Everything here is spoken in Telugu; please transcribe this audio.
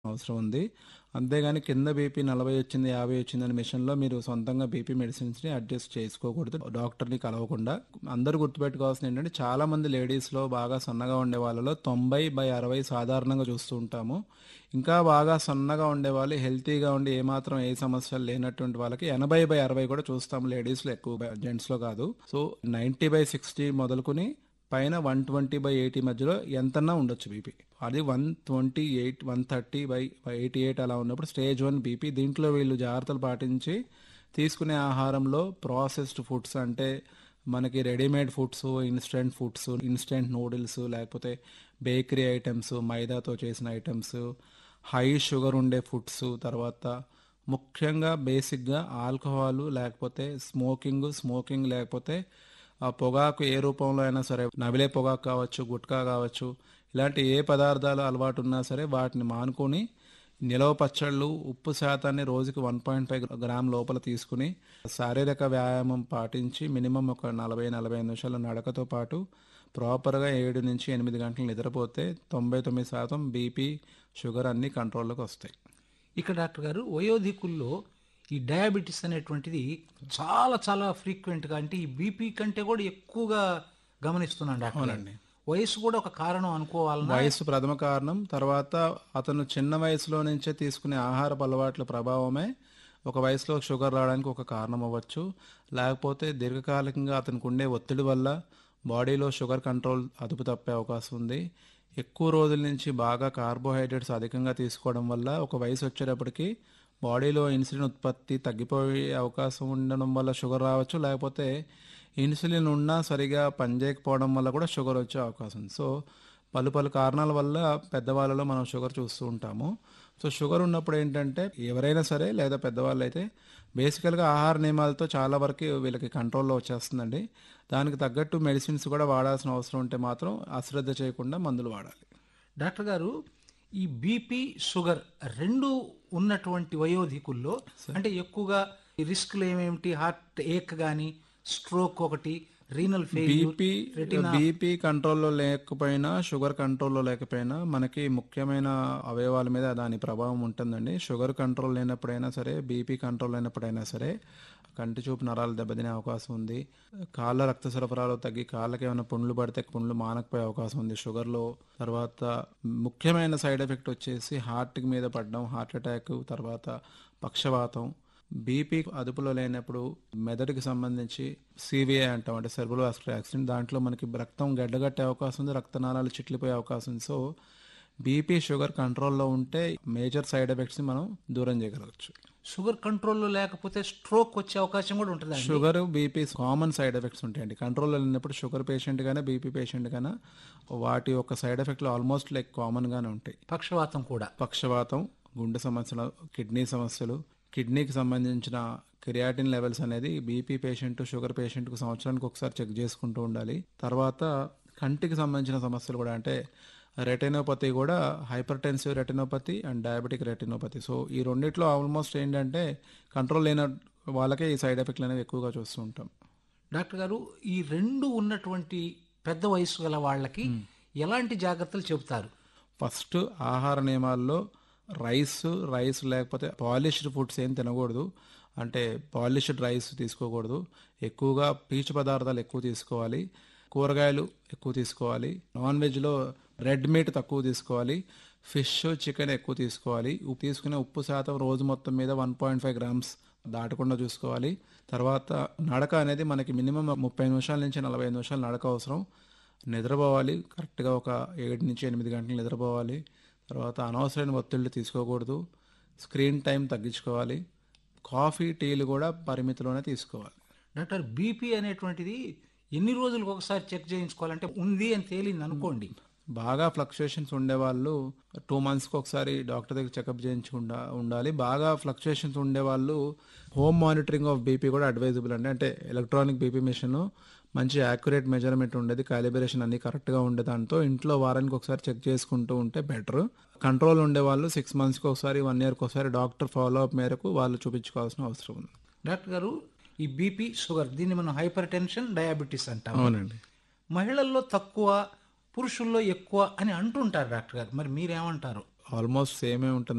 అవసరం ఉంది. అంతేగాని కింద బీపీ 40 వచ్చింది, 50 వచ్చిందని మిషన్‌లో మీరు సొంతంగా బీపీ మెడిసిన్స్‌ని అడ్జస్ట్ చేసుకోకూడదు. డాక్టర్‌ని కలవకుండా. అందరూ గుర్తుపెట్టుకోవాల్సింది ఏంటంటే చాలా మంది లేడీస్‌లో బాగా సన్నగా ఉండే వాళ్ళలో 90/60 సాధారణంగా చూస్తూ ఉంటాము. ఇంకా బాగా సన్నగా ఉండేవాళ్ళు హెల్తీగా ఉండి ఏమాత్రం ఏ సమస్యలు లేనటువంటి వాళ్ళకి 80/60 కూడా చూస్తాము లేడీస్‌లో ఎక్కువగా జెంట్స్‌లో కాదు. సో 90/60 మొదలుకొని పైన 120/80 మధ్యలో ఎంతన్నా ఉండొచ్చు బీపీ. అది 128, 130/88 అలా ఉన్నప్పుడు స్టేజ్ 1 బీపీ. దీంట్లో వీళ్ళు జాగ్రత్తలు పాటించి తీసుకునే ఆహారంలో ప్రాసెస్డ్ ఫుడ్స్ అంటే మనకి readymade foods, instant foods, instant noodles లేకపోతే బేకరీ ఐటెమ్స్, మైదాతో చేసిన ఐటెమ్స్, హై షుగర్ ఉండే ఫుడ్స్, తర్వాత ముఖ్యంగా బేసిక్‌గా ఆల్కహాల్ లేకపోతే స్మోకింగ్, స్మోకింగ్ లేకపోతే ఆ పొగాకు ఏ రూపంలో అయినా సరే నవిలే పొగాకు కావచ్చు, గుట్కా కావచ్చు ఇలాంటి ఏ పదార్థాలు అలవాటు ఉన్నా సరే వాటిని మానుకొని నిలవ పచ్చళ్ళు, ఉప్పు శాతాన్ని రోజుకి 1.5 గ్రామ్ లోపల తీసుకుని శారీరక వ్యాయామం పాటించి మినిమం ఒక 40, 45 నిమిషాల నడకతో పాటు ప్రాపర్‌గా 7-8 గంటలు నిద్రపోతే 99% బీపీ, షుగర్ అన్నీ కంట్రోల్‌లోకి వస్తాయి. ఇక డాక్టర్ గారు వయోధికుల్లో ఈ డయాబెటిస్ అనేటువంటిది చాలా చాలా ఫ్రీక్వెంట్‌గా అంటే ఈ బీపీ కంటే కూడా ఎక్కువగా గమనిస్తున్నాను డాక్టర్ గారు. అవునండి. వయసు కూడా ఒక కారణం అనుకోవాలనా? వయస్సు ప్రథమ కారణం. తర్వాత అతను చిన్న వయసులో నుంచే తీసుకునే ఆహారపు అలవాట్ల ప్రభావమే ఒక వయసులో షుగర్ రావడానికి ఒక కారణం అవ్వచ్చు. లేకపోతే దీర్ఘకాలికంగా అతనికి ఉండే ఒత్తిడి వల్ల బాడీలో షుగర్ కంట్రోల్ అదుపు తప్పే అవకాశం ఉంది. ఎక్కువ రోజుల నుంచి బాగా కార్బోహైడ్రేట్స్ అధికంగా తీసుకోవడం వల్ల ఒక వయసు వచ్చేటప్పటికి బాడీలో ఇన్సులిన్ ఉత్పత్తి తగ్గిపోయే అవకాశం ఉండడం వల్ల షుగర్ రావచ్చు. లేకపోతే ఇన్సులిన్ ఉన్నా సరిగా పనిచేయకపోవడం వల్ల కూడా షుగర్ వచ్చే అవకాశం ఉంది. సో పలు పలు కారణాల వల్ల పెద్దవాళ్ళలో మనం షుగర్ చూస్తూ ఉంటాము. సో షుగర్ ఉన్నప్పుడు ఏంటంటే ఎవరైనా సరే లేదా పెద్దవాళ్ళైతే బేసికల్‌గా ఆహార నియమాలతో చాలా వరకు వీళ్ళకి కంట్రోల్‌లో వచ్చేస్తుందండి. దానికి తగ్గట్టు మెడిసిన్స్ కూడా వాడాల్సిన అవసరం ఉంటే మాత్రం అశ్రద్ధ చేయకుండా మందులు వాడాలి. డాక్టర్ గారు ఈ బీపీ, షుగర్ రెండు ఉన్నటువంటి వయోధికుల్లో అంటే ఎక్కువగా రిస్క్లు ఏమేమిటి హార్ట్ ఏక్ గాని, స్ట్రోక్ ఒకటి, renal failure, BP retina BP కంట్రోల్‌లో లేకపోయినా, షుగర్ కంట్రోల్‌లో లేకపోయినా మనకి ముఖ్యమైన అవయవాల మీద దాని ప్రభావం ఉంటుందండి. షుగర్ కంట్రోల్ లేనప్పుడైనా సరే, బీపీ కంట్రోల్ లేనప్పుడైనా సరే కంటి చూపు నరాలు దెబ్బతినే అవకాశం ఉంది. కాళ్ళ రక్త సరఫరాలో తగ్గి కాళ్ళకి ఏమైనా పుండ్లు పడితే పుండ్లు మానకపోయే అవకాశం ఉంది షుగర్‌లో. తర్వాత ముఖ్యమైన సైడ్ ఎఫెక్ట్ వచ్చేసి హార్ట్ మీద పడడం, హార్ట్ అటాక్, తర్వాత పక్షవాతం. బీపీ అదుపులో లేనప్పుడు మెదడుకి సంబంధించి సీవీఐ అంటాం అంటే సెర్బులో వాస్కులర్ యాక్సిడెంట్ దాంట్లో మనకి రక్తం గడ్డగట్టే అవకాశం ఉంది. రక్తనాళాలు చిట్లిపోయే అవకాశం ఉంది. సో బీపీ, షుగర్ కంట్రోల్‌లో ఉంటే మేజర్ సైడ్ ఎఫెక్ట్స్‌ని మనం దూరం చేయగలగచ్చు. షుగర్ కంట్రోల్లో లేకపోతే స్ట్రోక్ వచ్చే అవకాశం కూడా ఉంటుందండి. Sugar, BP common side effects ఉంటాయండి. కంట్రోల్‌లో లేనప్పుడు షుగర్ పేషెంట్ గానీ, బీపీ పేషెంట్ గానీ వాటి యొక్క సైడ్ ఎఫెక్ట్‌లు ఆల్మోస్ట్ లైక్ కామన్‌గానే ఉంటాయి. పక్షవాతం కూడా. పక్షవాతం, గుండె సమస్యలు, కిడ్నీ సమస్యలు, కిడ్నీకి సంబంధించిన క్రియాటిన్ లెవెల్స్ అనేది బీపీ పేషెంట్, షుగర్ పేషెంట్‌కు సంవత్సరానికి ఒకసారి చెక్ చేసుకుంటూ ఉండాలి. తర్వాత కంటికి సంబంధించిన సమస్యలు కూడా అంటే రెటినోపతి కూడా hypertensive retinopathy and diabetic retinopathy. So ఈ రెండిట్లో ఆల్మోస్ట్ ఏంటంటే కంట్రోల్ లేని వాళ్ళకే ఈ సైడ్ ఎఫెక్ట్‌లు అనేవి ఎక్కువగా చూస్తూ ఉంటాం. డాక్టర్ గారు ఈ రెండు ఉన్నటువంటి పెద్ద వయసు గల వాళ్ళకి ఎలాంటి జాగ్రత్తలు చెబుతారు? ఫస్ట్ ఆహార నియమాల్లో రైస్, రైస్ లేకపోతే పాలిష్డ్ ఫుడ్స్ ఏం తినకూడదు. అంటే పాలిష్డ్ రైస్ తీసుకోకూడదు. ఎక్కువగా పీచు పదార్థాలు ఎక్కువ తీసుకోవాలి. కూరగాయలు ఎక్కువ తీసుకోవాలి. నాన్ వెజ్‌లో రెడ్ మీట్ తక్కువ తీసుకోవాలి. ఫిష్, చికెన్ ఎక్కువ తీసుకోవాలి. ఉప్పు తీసుకునే ఉప్పు శాతం రోజు మొత్తం మీద 1.5 గ్రామ్స్ దాటకుండా చూసుకోవాలి. తర్వాత నడక అనేది మనకి మినిమం 30 నిమిషాల నుంచి 45 నిమిషాలు నడక అవసరం. నిద్రపోవాలి. కరెక్ట్‌గా ఒక 7-8 గంటలు నిద్రపోవాలి. తర్వాత అనవసరమైన ఒత్తిళ్లు తీసుకోకూడదు. స్క్రీన్ టైం తగ్గించుకోవాలి. కాఫీ, టీలు కూడా పరిమితిలోనే తీసుకోవాలి. డాక్టర్ బీపీ అనేటువంటిది ఎన్ని రోజులకు ఒకసారి చెక్ చేయించుకోవాలంటే ఉంది అని తేలింది అనుకోండి. బాగా ఫ్లక్చుయేషన్స్ ఉండేవాళ్ళు 2 మంత్స్‌కి ఒకసారి డాక్టర్ దగ్గర చెకప్ చేయించుకుంటా ఉండాలి. బాగా ఫ్లక్చుయేషన్స్ ఉండేవాళ్ళు హోమ్ మానిటరింగ్ ఆఫ్ బీపీ కూడా అడ్వైజబుల్ అండి. అంటే ఎలక్ట్రానిక్ బీపీ మెషిన్ మంచి యాక్యురేట్ మెజర్‌మెంట్ ఉండేది. కాలిబ్రేషన్ అన్నీ కరెక్ట్‌గా ఉండే దాంతో ఇంట్లో వారానికి ఒకసారి చెక్ చేసుకుంటూ ఉంటే బెటర్. కంట్రోల్ ఉండేవాళ్ళు 6 మంత్స్‌కి ఒకసారి, 1 ఇయర్‌కి ఒకసారి డాక్టర్ ఫాలో అప్ మేరకు వాళ్ళు చూపించుకోవాల్సిన అవసరం ఉంది. డాక్టర్ గారు ఈ బీపీ, షుగర్ దీన్ని మనం హైపర్ టెన్షన్, డయాబెటిస్ అంటాం. అవునండి. మహిళల్లో తక్కువ, పురుషుల్లో ఎక్కువ అని అంటుంటారు డాక్టర్ గారు. మరి మీరేమంటారు? ఆల్మోస్ట్ సేమే ఉంటుంది.